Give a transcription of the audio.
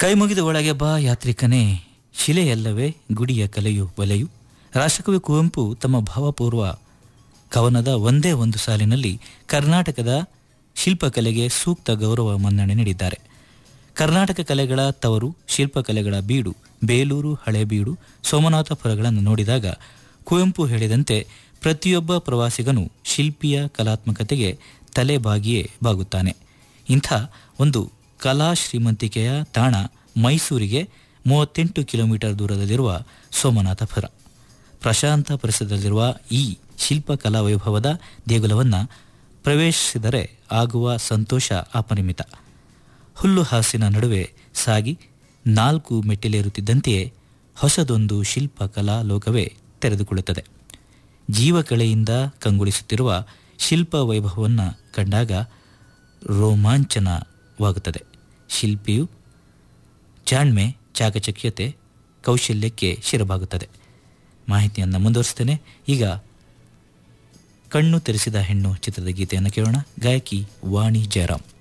ಕೈ ಮುಗಿದ ಒಳಗೆ ಬಾ ಯಾತ್ರಿಕನೇ ಶಿಲೆಯಲ್ಲವೇ ಗುಡಿಯ ಕಲೆಯು ಬಲೆಯು ರಾಷ್ಟ್ರಕವಿ ಕುವೆಂಪು ತಮ್ಮ ಭಾವಪೂರ್ವ ಕವನದ ಒಂದೇ ಒಂದು ಸಾಲಿನಲ್ಲಿ ಕರ್ನಾಟಕದ ಶಿಲ್ಪಕಲೆಗೆ ಸೂಕ್ತ ಗೌರವ ಮನ್ನಣೆ ನೀಡಿದ್ದಾರೆ ಕರ್ನಾಟಕ ಕಲೆಗಳ ತವರು ಶಿಲ್ಪಕಲೆಗಳ ಬೀಡು ಬೇಲೂರು ಹಳೇಬೀಡು ಸೋಮನಾಥಪುರಗಳನ್ನು ನೋಡಿದಾಗ ಕುವೆಂಪು ಹೇಳಿದಂತೆ ಪ್ರತಿಯೊಬ್ಬ ಪ್ರವಾಸಿಗನು ಶಿಲ್ಪಿಯ ಕಲಾತ್ಮಕತೆಗೆ ತಲೆಬಾಗಿಯೇ ಬಾಗುತ್ತಾನೆ ಇಂಥ ಒಂದು ಕಲಾ ಶ್ರೀಮಂತಿಕೆಯ ತಾಣ ಮೈಸೂರಿಗೆ ಮೂವತ್ತೆಂಟು ಕಿಲೋಮೀಟರ್ ದೂರದಲ್ಲಿರುವ ಸೋಮನಾಥಪುರ ಪ್ರಶಾಂತ ಪರಿಸರದಲ್ಲಿರುವ ಈ ಶಿಲ್ಪಕಲಾ ವೈಭವದ ದೇಗುಲವನ್ನು ಪ್ರವೇಶಿಸಿದರೆ ಆಗುವ ಸಂತೋಷ ಅಪರಿಮಿತ ಹುಲ್ಲು ಹಾಸಿನ ನಡುವೆ ಸಾಗಿ ನಾಲ್ಕು ಮೆಟ್ಟಿಲೇರುತ್ತಿದ್ದಂತೆಯೇ ಹೊಸದೊಂದು ಶಿಲ್ಪಕಲಾ ಲೋಕವೇ ತೆರೆದುಕೊಳ್ಳುತ್ತದೆ ಜೀವಕಳೆಯಿಂದ ಕಂಗೊಳಿಸುತ್ತಿರುವ ಶಿಲ್ಪ ವೈಭವವನ್ನು ಕಂಡಾಗ ರೋಮಾಂಚನವಾಗುತ್ತದೆ ಶಿಲ್ಪಿಯು ಜಾಣ್ಮೆ ಚಾಕಚಕ್ಯತೆ ಕೌಶಲ್ಯಕ್ಕೆ ಶಿರಬಾಗುತ್ತದೆ ಮಾಹಿತಿಯನ್ನು ಮುಂದುವರಿಸ್ತೇನೆ ಈಗ ಕಣ್ಣು ತೆರೆಸಿದ ಹೆಣ್ಣು ಚಿತ್ರದ ಗೀತೆಯನ್ನು ಕೇಳೋಣ ಗಾಯಕಿ ವಾಣಿ ಜಯರಾಮ್